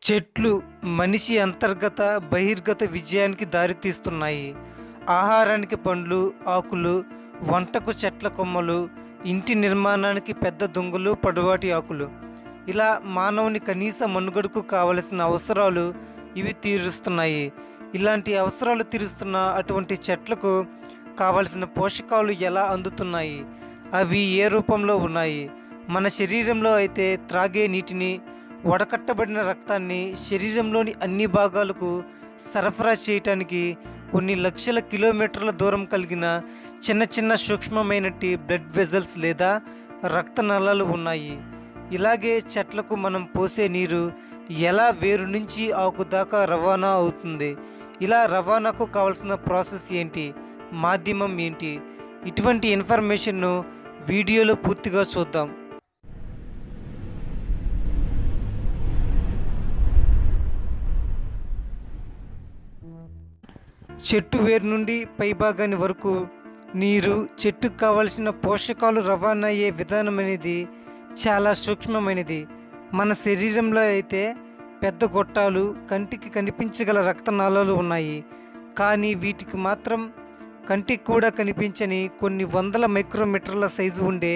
చెట్లు మనిషి అంతర్గత బహిర్గత విజయానికి దారితీస్తున్నాయి ఆహారానికి పండ్లు ఆకులు వంటకు చెట్ల కొమ్మలు ఇంటి నిర్మాణానికి పెద్ద దుంగలు పొడవాటి ఆకులు ఇలా మానవుని కనీస మనుగడకు కావలసిన అవసరాలు ఇవి తీరుస్తున్నాయి ఇలాంటి అవసరాలు తీరుస్తున్న అటువంటి చెట్లకు కావలసిన పోషకాలు ఎలా అందుతున్నాయి అవి ఏ రూపంలో ఉన్నాయి మన శరీరంలో అయితే త్రాగే నీటిని వడకట్టబడిన రక్తాన్ని శరీరంలోని అన్ని భాగాలకు సరఫరా చేయటానికి కొన్ని లక్షల కిలోమీటర్ల దూరం కలిగిన చిన్న చిన్న సూక్ష్మమైనటి బ్లడ్ వెజల్స్ లేదా రక్త నలాలు ఉన్నాయి ఇలాగే చెట్లకు మనం పోసే నీరు ఎలా వేరు నుంచి ఆకు దాకా రవాణా అవుతుంది ఇలా రవాణాకు కావాల్సిన ప్రాసెస్ ఏంటి మాధ్యమం ఏంటి ఇటువంటి ఇన్ఫర్మేషన్ను వీడియోలో పూర్తిగా చూద్దాం చెట్టు వేరు నుండి పైభాగాన్ని వరకు నీరు చెట్టుకు కావలసిన పోషకాలు రవాణా అయ్యే విధానం అనేది చాలా సూక్ష్మమైనది మన శరీరంలో అయితే పెద్ద గొట్టాలు కంటికి కనిపించగల రక్తనాళాలు ఉన్నాయి కానీ వీటికి మాత్రం కంటికి కూడా కనిపించని కొన్ని వందల మైక్రోమీటర్ల సైజు ఉండే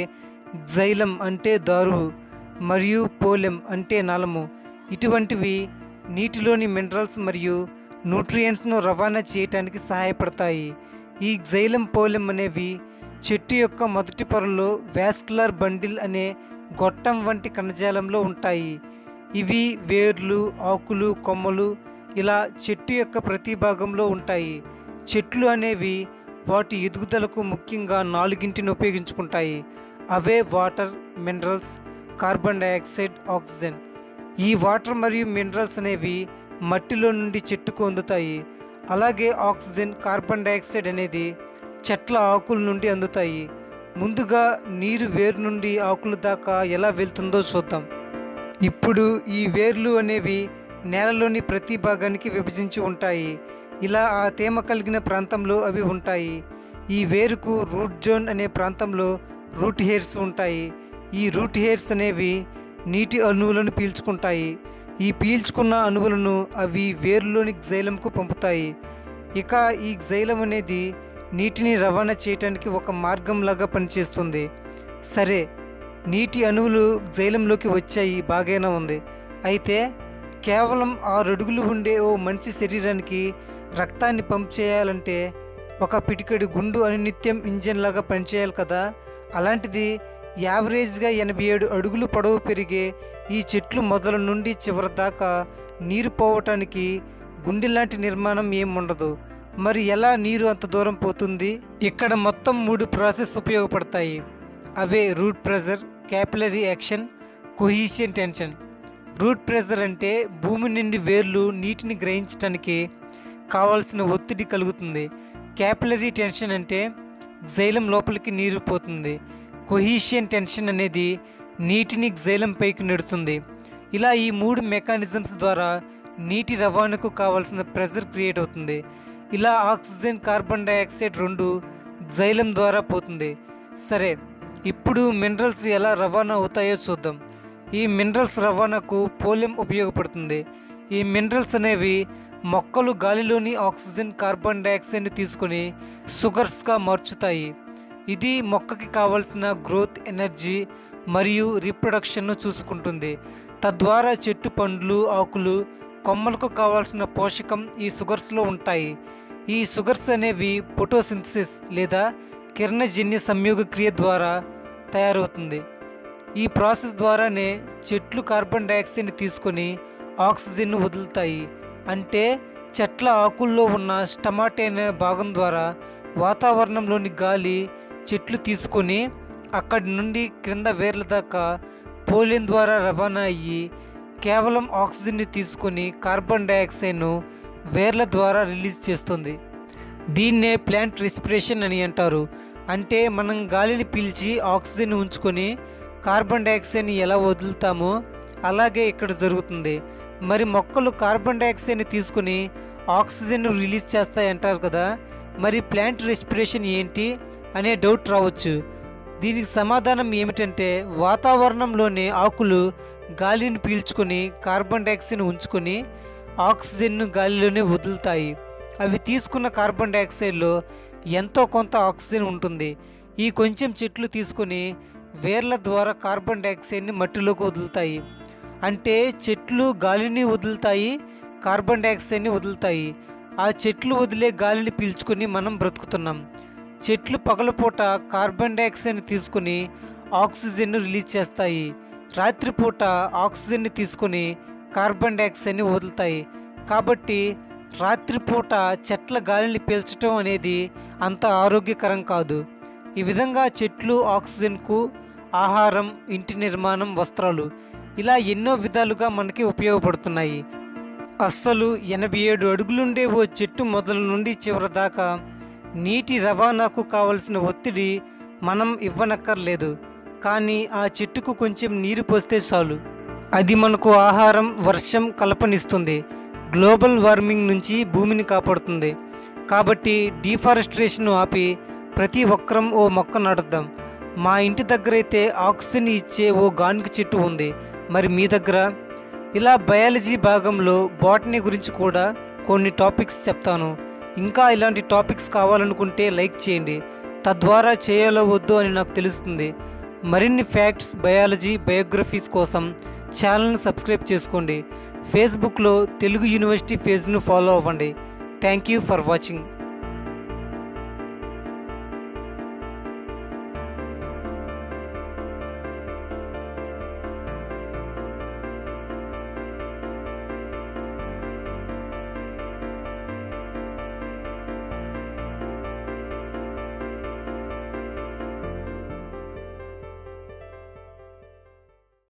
జైలం అంటే దారు మరియు పోలెం అంటే నలము ఇటువంటివి నీటిలోని మినరల్స్ మరియు న్యూట్రియంట్స్ను రవాణా చేయటానికి సహాయపడతాయి ఈ జైలం పోలెం అనేవి చెట్టు యొక్క మొదటి పొరలో వాస్కులర్ బండిల్ అనే గొట్టం వంటి కణజాలంలో ఉంటాయి ఇవి వేర్లు ఆకులు కొమ్మలు ఇలా చెట్టు యొక్క ప్రతి భాగంలో ఉంటాయి చెట్లు అనేవి వాటి ఎదుగుదలకు ముఖ్యంగా నాలుగింటిని ఉపయోగించుకుంటాయి అవే water minerals carbon dioxide oxygen ఈ వాటర్ మరియు మినరల్స్ అనేవి మట్టిలో నుండి చెట్టుకు అందుతాయి అలాగే ఆక్సిజన్ కార్బన్ డయాక్సైడ్ అనేది చెట్ల ఆకుల నుండి అందుతాయి ముందుగా నీరు వేరు నుండి ఆకుల దాకా ఎలా వెళ్తుందో చూద్దాం ఇప్పుడు ఈ వేర్లు అనేవి నేలలోని ప్రతి భాగానికి విభజించి ఉంటాయి ఇలా ఆ తేమ కలిగిన ప్రాంతంలో అవి ఉంటాయి ఈ వేరుకు రూట్ జోన్ అనే ప్రాంతంలో రూట్ హెయిర్స్ ఉంటాయి ఈ రూట్ హెయిర్స్ అనేవి నీటి అణువులను పీల్చుకుంటాయి ఈ పీల్చుకున్న అణువులను అవి వేరులోని జైలంకు పంపుతాయి ఇక ఈ జైలం అనేది నీటిని రవాణా చేయటానికి ఒక మార్గంలాగా పనిచేస్తుంది సరే నీటి అణువులు జైలంలోకి వచ్చాయి బాగానే ఉంది అయితే కేవలం ఆరు అడుగులు ఉండే ఓ మనిషి శరీరానికి రక్తాన్ని పంప్ చేయాలంటే ఒక పిటికెడు గుండు అనునిత్యం ఇంజన్ లాగా పనిచేయాలి కదా అలాంటిది యావరేజ్గా ఎనభై ఏడు అడుగులు పొడవు పెరిగే ఈ చెట్లు మొదల నుండి చివరి దాకా నీరు పోవటానికి గుండె లాంటి నిర్మాణం ఏం ఉండదు మరి ఎలా నీరు అంత దూరం పోతుంది ఇక్కడ మొత్తం మూడు ప్రాసెస్ ఉపయోగపడతాయి అవే root pressure capillary action cohesion tension root pressure అంటే భూమి నుండి వేర్లు నీటిని గ్రహించడానికి కావాల్సిన ఒత్తిడి కలుగుతుంది క్యాపిలరీ టెన్షన్ అంటే జైలం లోపలికి నీరు పోతుంది కొహీషియన్ టెన్షన్ అనేది నీటిని జైలం పైకి నెడుతుంది ఇలా ఈ మూడు మెకానిజమ్స్ ద్వారా నీటి రవాణాకు కావాల్సిన ప్రెజర్ క్రియేట్ అవుతుంది ఇలా ఆక్సిజన్ కార్బన్ డయాక్సైడ్ రెండు జైలం ద్వారా పోతుంది సరే ఇప్పుడు మినరల్స్ ఎలా రవాణా అవుతాయో చూద్దాం ఈ మినరల్స్ రవాణాకు పోలియం ఉపయోగపడుతుంది ఈ మినరల్స్ అనేవి మొక్కలు గాలిలోని ఆక్సిజన్ కార్బన్ డయాక్సైడ్ని తీసుకొని షుగర్స్గా మార్చుతాయి ఇది మొక్కకి కావలసిన గ్రోత్ ఎనర్జీ మరియు రీప్రొడక్షన్ను చూసుకుంటుంది తద్వారా చెట్టు పండ్లు ఆకులు కొమ్మలకు కావాల్సిన పోషకం ఈ షుగర్స్లో ఉంటాయి ఈ షుగర్స్ అనేవి ఫోటోసింథసిస్ లేదా కిరణజన్య సంయోగ క్రియ ద్వారా తయారవుతుంది ఈ ప్రాసెస్ ద్వారానే చెట్లు కార్బన్ డయాక్సైడ్ని తీసుకొని ఆక్సిజన్ను వదులుతాయి అంటే చెట్ల ఆకుల్లో ఉన్న స్టమాటే అనే భాగం ద్వారా వాతావరణంలోని గాలి చెట్లు తీసుకొని అక్కడి నుండి క్రింద వేర్ల దాకా పోలియన్ ద్వారా రవాణా అయ్యి కేవలం ఆక్సిజన్ని తీసుకొని కార్బన్ డయాక్సైడ్ను వేర్ల ద్వారా రిలీజ్ చేస్తుంది దీన్నే ప్లాంట్ రెస్పిరేషన్ అని అంటారు అంటే మనం గాలిని పీల్చి ఆక్సిజన్ ఉంచుకొని కార్బన్ డయాక్సైడ్ని ఎలా వదులుతామో అలాగే ఇక్కడ జరుగుతుంది మరి మొక్కలు కార్బన్ డయాక్సైడ్ని తీసుకుని ఆక్సిజన్ను రిలీజ్ చేస్తాయి అంటారు కదా మరి ప్లాంట్ రెస్పిరేషన్ ఏంటి అనే డౌట్ రావచ్చు దీనికి సమాధానం ఏమిటంటే వాతావరణంలోని ఆకులు గాలిని పీల్చుకొని కార్బన్ డైఆక్సైడ్ని ఉంచుకొని ఆక్సిజన్ను గాలిలోనే వదులుతాయి అవి తీసుకున్న కార్బన్ డైఆక్సైడ్లో ఎంతో కొంత ఆక్సిజన్ ఉంటుంది ఈ కొంచెం చెట్లు తీసుకొని వేర్ల ద్వారా కార్బన్ డైఆక్సైడ్ని మట్టిలోకి వదులుతాయి అంటే చెట్లు గాలిని వదులుతాయి కార్బన్ డైఆక్సైడ్ని వదులుతాయి ఆ చెట్లు వదిలే గాలిని పీల్చుకొని మనం బ్రతుకుతున్నాం చెట్లు పగలపూట కార్బన్ డైఆక్సైడ్ని తీసుకొని ఆక్సిజన్ను రిలీజ్ చేస్తాయి రాత్రిపూట ఆక్సిజన్ని తీసుకొని కార్బన్ డైఆక్సైడ్ని వదులుతాయి కాబట్టి రాత్రిపూట చెట్ల గాలిని పీల్చడం అనేది అంత ఆరోగ్యకరం కాదు ఈ విధంగా చెట్లు ఆక్సిజన్కు ఆహారం ఇంటి నిర్మాణం వస్త్రాలు ఇలా ఎన్నో విధాలుగా మనకి ఉపయోగపడుతున్నాయి అస్సలు ఎనభై ఏడు అడుగులుండే ఓ చెట్టు మొదల నుండి చివరి దాకా నీటి రవాణాకు కావలసిన ఒత్తిడి మనం ఇవ్వనక్కర్లేదు కానీ ఆ చెట్టుకు కొంచెం నీరు పోస్తే చాలు అది మనకు ఆహారం వర్షం కల్పనిస్తుంది గ్లోబల్ వార్మింగ్ నుంచి భూమిని కాపాడుతుంది కాబట్టి డీఫారెస్ట్రేషన్ ఆపి ప్రతి ఒక్కరం ఓ మొక్క నాటుద్దాం మా ఇంటి దగ్గర అయితే ఆక్సిజన్ ఇచ్చే ఓ గానుగ చెట్టు ఉంది మరి మీ దగ్గర ఇలా బయాలజీ భాగంలో బాటనీ గురించి కూడా కొన్ని టాపిక్స్ చెప్తాను ఇంకా ఇలాంటి టాపిక్స్ కావాలనుకుంటే లైక్ చేయండి తద్వారా చేయాలో వద్దు అని నాకు తెలుస్తుంది మరిన్ని ఫ్యాక్ట్స్ బయాలజీ బయోగ్రఫీస్ కోసం ఛానల్ని సబ్స్క్రైబ్ చేసుకోండి ఫేస్బుక్లో తెలుగు యూనివర్సిటీ పేజ్ను ఫాలో అవ్వండి థ్యాంక్ యూ ఫర్ వాచింగ్